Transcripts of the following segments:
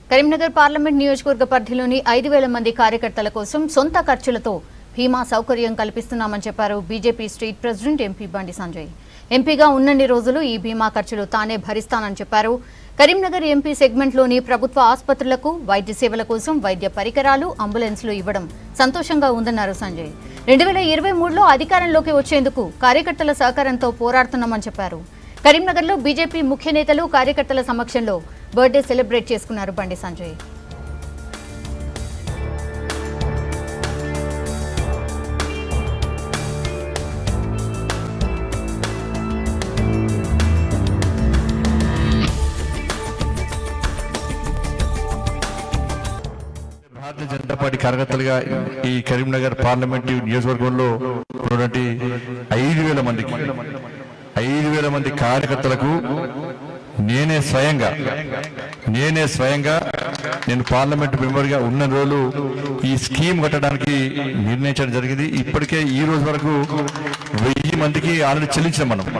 Karimnagar parliament నియోజకవర్గ పరిధిలోని ఐదు వేల మంది కార్యకర్తల కోసం సొంత ఖర్చులతో బీమా సౌకర్యం కల్పిస్తున్నామని చెప్పారు బీజేపీ స్టేట్ ప్రెసిడెంట్ ఎంపీ బండి సంజయ్ ఎంపీగా ఉన్నన్ని రోజులు ఈ బీమా ఖర్చులు తానే భరిస్తానని చెప్పారు కరీంనగర్ ఎంపీ సెగ్మెంట్లోని ప్రభుత్వ ఆసుపత్రులకు వైద్య సేవల కోసం వైద్య పరికరాలు అంబులెన్స్లు ఇవ్వడం సంతోషంగా ఉందన్నారు సంజయ్ రెండు వేల ఇరవై మూడులో అధికారంలోకి వచ్చేందుకు కార్యకర్తల సహకారంతో పోరాడుతున్నామని చెప్పారు కరీంనగర్లో బీజేపీ ముఖ్య నేతలు కార్యకర్తల సమక్షంలో బర్త్డే సెలబ్రేట్ చేసుకున్నారు బండి సంజయ్ భారతీయ జనతా పార్టీ కార్యకర్తలుగా ఈ కరీంనగర్ పార్లమెంట్ నియోజకవర్గంలో ఉన్నటువంటి ఐదు వేల మందికి ఐదు వేల మంది కార్యకర్తలకు నేనే స్వయంగా నేనే స్వయంగా నేను పార్లమెంట్ మెంబర్ గా ఉన్న రోజులు ఈ స్కీమ్ కట్టడానికి నిర్ణయించడం జరిగింది ఇప్పటికే ఈ రోజు వరకు వెయ్యి మందికి ఆల్రెడీ చెల్లించాం మనం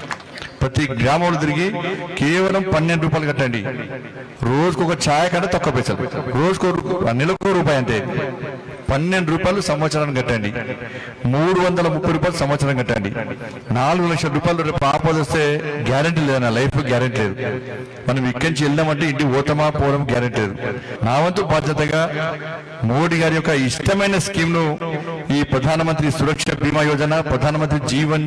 ప్రతి గ్రామంలో తిరిగి కేవలం పన్నెండు రూపాయలు కట్టండి రోజుకు ఒక ఛాయ్ కంటే తక్కువ పైసలు రోజుకో రూ- నెలకు రూపాయి అంతే పన్నెండు రూపాయలు సంవత్సరానికి కట్టండి మూడు వందల ముప్పై రూపాయలు సంవత్సరం కట్టండి నాలుగు లక్షల రూపాయలు రేపు ఆపద వస్తే గ్యారంటీ లేదు నా లైఫ్ గ్యారంటీ లేదు మనం ఇక్కడి నుంచి వెళ్దామంటే ఇంటికి పోతామా పోవడం గ్యారంటీ లేదు నా వంతు బాధ్యతగా మోడీ గారి యొక్క ఇష్టమైన స్కీమ్ ను ఈ ప్రధానమంత్రి సురక్ష బీమా యోజన ప్రధానమంత్రి జీవన్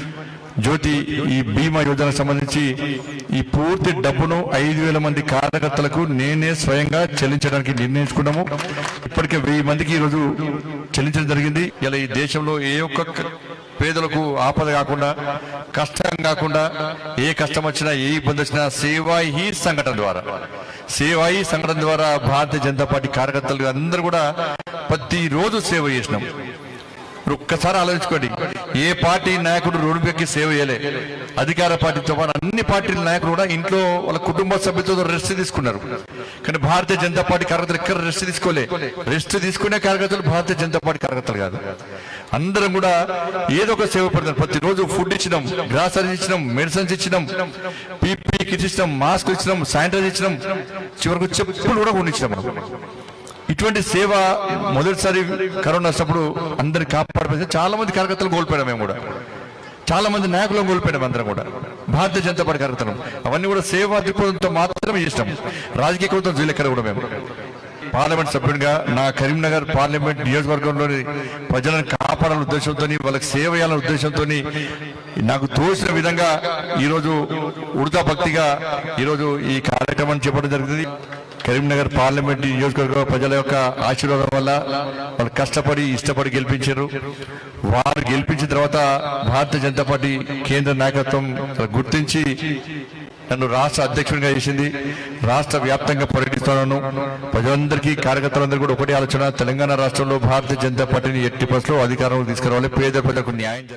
జ్యోతి ఈ బీమా యోజన సంబంధించి ఈ పూర్తి డబ్బును ఐదు వేల మంది కార్యకర్తలకు నేనే స్వయంగా చెల్లించడానికి నిర్ణయించుకున్నాము ఇప్పటికే వెయ్యి మందికి ఈరోజు చెల్లించడం జరిగింది ఇలా ఈ దేశంలో ఏ ఒక్క క- పేదలకు ఆపద కాకుండా కష్టం కాకుండా ఏ కష్టం వచ్చినా ఏ ఇబ్బంది వచ్చినా సేవాయి హీ సంఘటన ద్వారా సేవాయి సంఘటన ద్వారా భారతీయ జనతా పార్టీ కార్యకర్తలు అందరూ కూడా ప్రతిరోజు సేవ చేసినాం మీరు ఒక్కసారి ఆలోచించుకోండి ఏ పార్టీ నాయకుడు రోడ్డు ఎక్కి సేవ చేయలే అధికార పార్టీతో పాటు అన్ని పార్టీల నాయకులు కూడా ఇంట్లో వాళ్ళ కుటుంబ సభ్యులతో రెస్ట్ తీసుకున్నారు కానీ భారతీయ జనతా పార్టీ కార్యకర్తలు ఎక్కడ రెస్ట్ తీసుకోలే రెస్ట్ తీసుకునే కార్యకర్తలు భారతీయ జనతా పార్టీ కార్యకర్తలు కాదు అందరం కూడా ఏదో ఒక సేవ పడుతున్నారు ప్రతిరోజు ఫుడ్ ఇచ్చినాం గ్రాసరీస్ ఇచ్చినాం మెడిసిన్స్ ఇచ్చినాం పీపీ కిట్స్ ఇచ్చినాం మాస్క్ ఇచ్చినాం శానిటైజర్ ఇచ్చినాం చివరకు చెప్పులు కూడా కొనిచ్చినాం మనం ఇటువంటి సేవ మొదటిసారి కరోనా వచ్చినప్పుడు అందరిని కాపాడిపోయింది చాలా మంది కార్యకర్తలు కోల్పోయాం మేము కూడా చాలా మంది నాయకులను కోల్పోయాం అందరం కూడా భారతీయ జనతా పార్టీ కార్యకర్తలు అవన్నీ కూడా సేవా దృక్పథంతో మాత్రమే చేసినాం రాజకీయ కృతం వీళ్ళెక్కడ కూడా మేము పార్లమెంట్ సభ్యుడిగా నా కరీంనగర్ పార్లమెంట్ నియోజకవర్గంలోని ప్రజలను కాపాడాలనే ఉద్దేశంతో వాళ్ళకి సేవ చేయాలనే ఉద్దేశంతో నాకు తోచిన విధంగా ఈరోజు ఉడతా భక్తిగా ఈరోజు ఈ కార్యక్రమాన్ని చేపట్టడం జరిగింది కరీంనగర్ పార్లమెంట్ నియోజకవర్గ ప్రజల యొక్క ఆశీర్వాదం వల్ల వాళ్ళు కష్టపడి ఇష్టపడి గెలిపించారు వారు గెలిపించిన తర్వాత భారతీయ జనతా పార్టీ కేంద్ర నాయకత్వం గుర్తించి నన్ను రాష్ట్ర అధ్యక్షుడిగా చేసింది రాష్ట్ర వ్యాప్తంగా పర్యటిస్తున్నాను ప్రజలందరికీ కార్యకర్తలందరూ కూడా ఒకటి ఆలోచన తెలంగాణ రాష్ట్రంలో భారతీయ జనతా పార్టీని ఎట్టి పరిస్థితుల్లో అధికారంలో తీసుకురావాలి పేద ప్రజలకు న్యాయం జరగాలి.